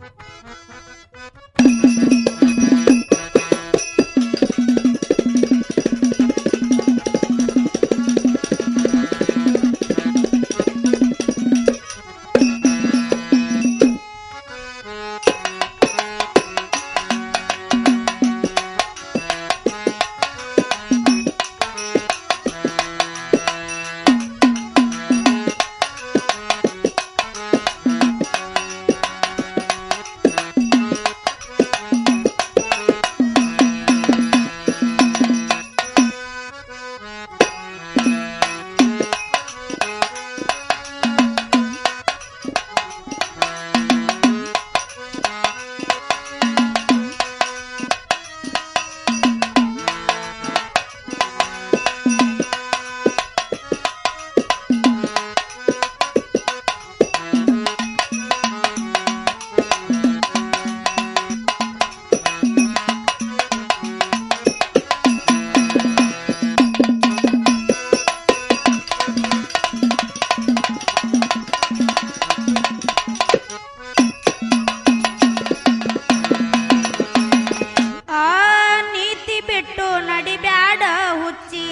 ಆ ನೀತಿ ಬಿಟ್ಟು ನಡಿಬ್ಯಾಡ ಹುಚ್ಚಿ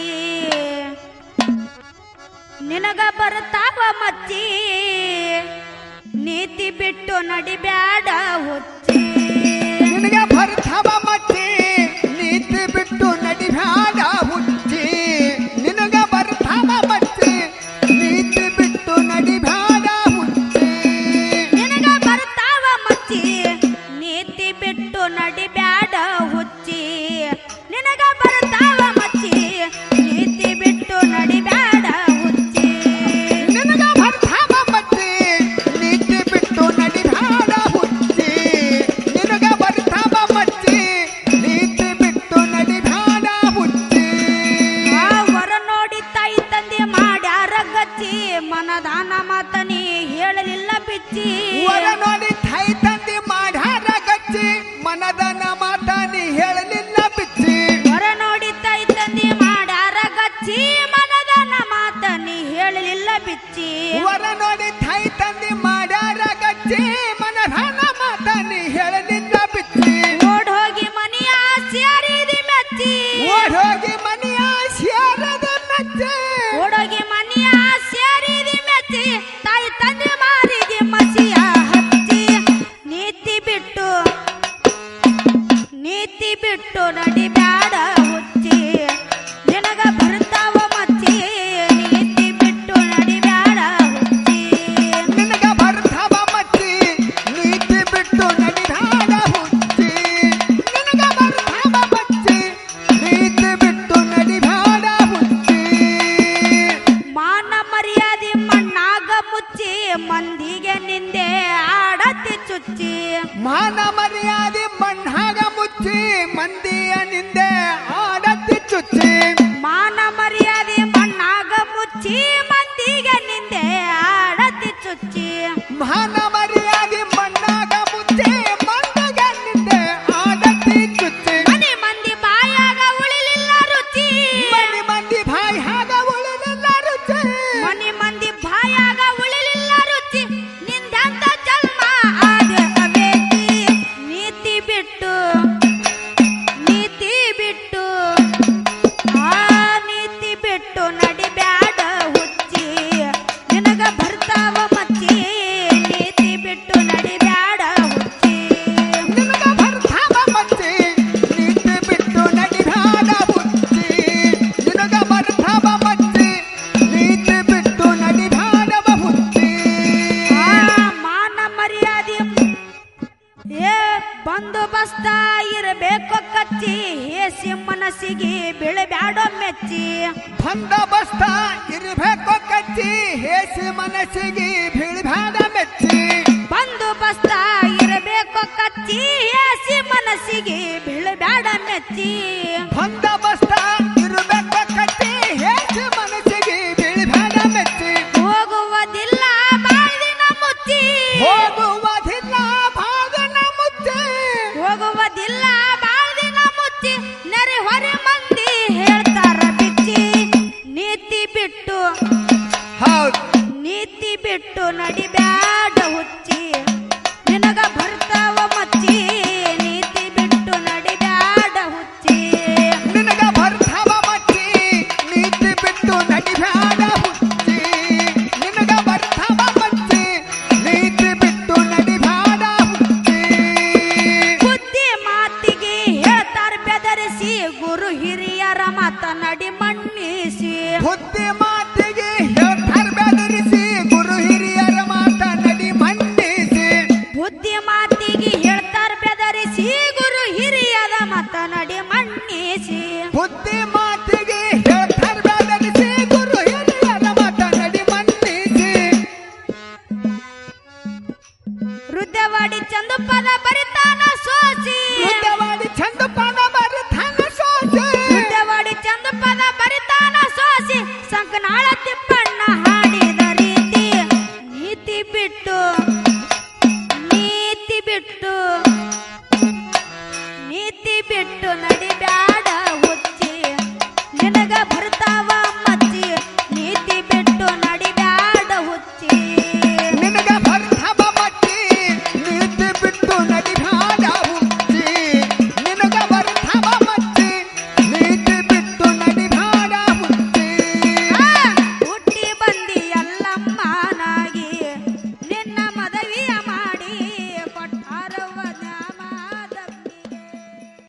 ನಿನಗ ಬರ್ತಾವ ಮಚ್ಚಿ ನೀತಿ ಬಿಟ್ಟು ನಡಿಬ್ಯಾಡ ಹುಚ್ಚಿ ನಿನಗೆ ಭರ್ತವ ಮಚ್ಚಿ ನೀತಿ ಬಿಟ್ಟು ನಡಿಬ್ಯಾಡ ಹುಚ್ಚಿ ನಿನಗ ಭರ್ತವ ಮಚ್ಚಿ ನೀತಿ ಬಿಟ್ಟು ನಡಿಬ್ಯಾಡ ಹುಚ್ಚಿ ನಿನಗ ಬರ್ತಾವ ಮಚ್ಚಿ ನೀತಿ ಬಿಟ್ಟು ನಡಿಬ್ಯಾಡ ಹುಚ್ಚಿ ನಿನಗ ಬರ್ತಾವ ಮಚ್ಚಿ ನೀತಿ ಬಿಟ್ಟು ನಡಿಬ್ಯಾಡ ಹುಚ್ಚಿ ನಿನಗ ಭರ್ತವ ಮಚ್ಚಿ ನೀತಿ ಬಿಟ್ಟು ನಡಿಬ್ಯಾಡ ಹುಚ್ಚಿ ನಿನಗ ಭರ್ತವ ಮಚ್ಚಿ ನೀತಿ ಬಿಟ್ಟು ನಡಿಬ್ಯಾಡ ಹುಚ್ಚಿ ಆ ವರ ನೋಡಿ ತಾಯಿ ತಂದೆ ಮಾಡ್ಯಾರ ಗಚ್ಚಿ ಮನದಾನ ಮಾತ ನೀ ಹೇಳಲಿಲ್ಲ ಬಿಚ್ಚಿ ವರ ನೋಡಿ ಥೈ ತಂದಿ ಮಾಡ್ಯಾರ ಗಚ್ಚಿ ಮನದನ ಮಾತ ನೀ ಹೇಳಲಿಲ್ಲ ಬಿಚ್ಚಿ ವರ ನೋಡಿ ತಾಯಿ ತಂದೆ ಮಾಡ್ಯಾರ ಗಚ್ಚಿ ಮನದಾನ ಮಾತ ನೀ ಹೇಳಲಿಲ್ಲ ಬಿಚ್ಚಿ ವರ ನೋಡಿ ಥೈ ತಂದಿ ಮಾಡ್ಯಾರ ಗಚ್ಚಿ ಮನದನ ಮಾತ ನೀ ಹೇಳಲಿಲ್ಲ ಬಿಚ್ಚಿ ಓಡ್ ಹೋಗಿ ಮನೆಯ ಸೇರಿದಿ ಮೆಚ್ಚಿ ಓಡೋಗಿ ಮನೆಯ ಸೇರದ ಮೆಚ್ಚಿ ಓಡೋಗಿ ಮನೆಯ ಸೇರಿದಿ ಮೆಚ್ಚಿ ತಾಯಿ ತಂದೆ ಮಾರಿಗೆ ಮಸಿಯ ಹಚ್ಚಿ ನೀತಿ ಬಿಟ್ಟು ನೀತಿ ಬಿಟ್ಟು ನಡಿಬ್ಯಾಡ ಹುಚ್ಚಿ ನಿನಗ ಬರ್ತಾವ ಮಚ್ಚಿ ನೀತಿ ಬಿಟ್ಟು ನಡಿಬ್ಯಾಡ ಹುಚ್ಚಿ ನಿನಗ ಭರ್ತವ ಮಚ್ಚಿ ನೀತಿ ಬಿಟ್ಟು ನಡಿದಾಡ ಹುಚ್ಚಿ ನಿನಗ ಭರ್ತವ ಮಚ್ಚಿ ನೀತಿ ಬಿಟ್ಟು ನಡಿದಾಡ ಹುಚ್ಚಿ ಮಾನ ಮರ್ಯಾದೆ ಮಣ್ಣಾಗ ಮುಚ್ಚಿ ಮಂದಿಗೆ ನಿಂದೆ ಆಡತಿ ಚುಚ್ಚಿ ಮಾನ ಮರ್ಯಾದೆ ಮಣ್ಣಾಗ ಮುಚ್ಚಿ ಮಂದಿಯ ನಿಂದೆ ಆಡತಿ ಚುಚ್ಚಿ ಮಾನ ಮರ್ಯಾದೆ ಮಣ್ಣಾಗ ಮುಚ್ಚಿ ಮಂದಿಗೆ ನಿಂದೆ ಆಡತಿ ಚುಚ್ಚಿ ಮಾನ ಮರ್ಯಾದೆ ಮಣ್ಣಾಗ ಮುಚ್ಚಿ ಮಂದಿಗೆ ನಿಂದೆ ಆಡತಿ ಚುಚ್ಚಿ ಮನೆ ಮಂದಿ ಬಾಯಾಗ ಉಳಿಲಿಲ್ಲ ರುಚಿ ಮನಿ ಮಂದಿ ಬಾಯಿ ಹಾಗ ಉಳಿಲಿಲ್ಲ ರುಚಿ ಮನೆ ಮಂದಿ ಬಾಯಾಗ ಉಳಿಲಿಲ್ಲ ರುಚಿ ನಿಂದಂತ ಜನ್ಮ ಆದ ಅವೇತಿ ನೀತಿ ಬಿಟ್ಟು ನೀತಿ ಬಿಟ್ಟು ಆ ನೀತಿ ಬಿಟ್ಟು ನಡಿಬ್ಯಾಡ ಹುಚ್ಚಿ ನಿನಗ ಬರ್ತಾವ ಮಚ್ಚಿ ನೀತಿ ಬಿಟ್ಟು ನಡಿಬ್ಯಾಡ ಹುಚ್ಚಿ ನಿನಗ ಭರ್ತವ ಮಚ್ಚಿ ನೀತಿ ಬಿಟ್ಟು ನಡಿದಾಡ ಹುಚ್ಚಿ ನಿನಗ ಭರ್ತವ ಮಚ್ಚಿ ನೀತಿ ಬಿಟ್ಟು ನಡಿದಾಡವ ಹುಚ್ಚಿ ಆ ಮಾನ ಮರ್ಯಾದೆ ಏ ಬಂದೋಬಸ್ತ ಇರಬೇಕು ಕಚ್ಚಿ ಹೇಸಿ ಮನಸ್ಸಿಗೆ ಬೀಳಬ್ಯಾಡೋ ಮೆಚ್ಚಿ ಬಂದೋಬಸ್ತ ಇರಬೇಕು ಕಚ್ಚಿ ಹೇಸಿ ಮನಸ್ಸಿಗೆ ಬೀಳ್ಬ್ಯಾಡ ಮೆಚ್ಚಿ ಬಂದೋಬಸ್ತ ಇರಬೇಕು ಕಚ್ಚಿ ಹೇಸಿ ಮನಸ್ಸಿಗೆ ಬೀಳಬ್ಯಾಡ ಮೆಚ್ಚಿ ಬಂದೋಬಸ್ತ ಇರಬೇಕು ಕಚ್ಚಿ ಹೇಸಿ ಮನಸ್ಸಿಗೆ ಬೀಳ್ಬ್ಯಾಡ ಮೆಚ್ಚಿ ಹೋಗುವುದಿಲ್ಲ ಬಾಳಿನ ಮುಚ್ಚಿ ಹೋಗುವುದಿಲ್ಲ ಭಾಗನ ಮುಚ್ಚಿ ಹೋಗುವುದಿಲ್ಲ ಬಾಳಿನ ಮುಚ್ಚಿ ನೆರೆ ಹೊರೆ ಮಂದಿ ಹೇಳ್ತಾರ ಬಿಚ್ಚಿ ನೀತಿ ಬಿಟ್ಟು ಹೌದು ನೀತಿ ಬಿಟ್ಟು ನಡಿಬ್ಯಾಡ ಹುಚ್ಚಿ ನಿನಗ ಬರ್ತಾವ ಬುದ್ಧಿ ಮಾತಿಗೆ ಹೇಳ್ತಾರ ಬೆದರಿಸಿ ಗುರು ಹಿರಿಯದ ಮತ ನಡಿ ಮಣ್ಣಿಸಿ ಬುದ್ಧಿ ಮಾತಿಗೆ ಹೇಳ್ತಾರ ಬೆದರಿಸಿ ಗುರು ಹಿರಿಯರ ಮತ ನಡಿ ಮನ್ನಿಸಿ ವೃದ್ಧವಾಡಿ ಚಂದು ಪದ ಬರಿತಾನ ಸೋಸಿ ಯುದ್ಧವಾಡಿ ಚಂದ ಪಾನ ಬರಿತಾನ ಸೋಸೆ ವೃದ್ಧವಾಡಿ ಚಂದು ಪದ ಬರಿತಾನ ಸೋಸಿ ಸಂಕನಾಳ ತಿಪ್ಪಣ್ಣ ಹಾಡಿದ ರೀತಿ ನೀತಿ ಬಿಟ್ಟು ನೀತಿ ಬಿಟ್ಟು ನೀತಿ ಬಿಟ್ಟು ನಡಿಬ್ಯಾಡ ಹುಚ್ಚಿ ನಿನಗ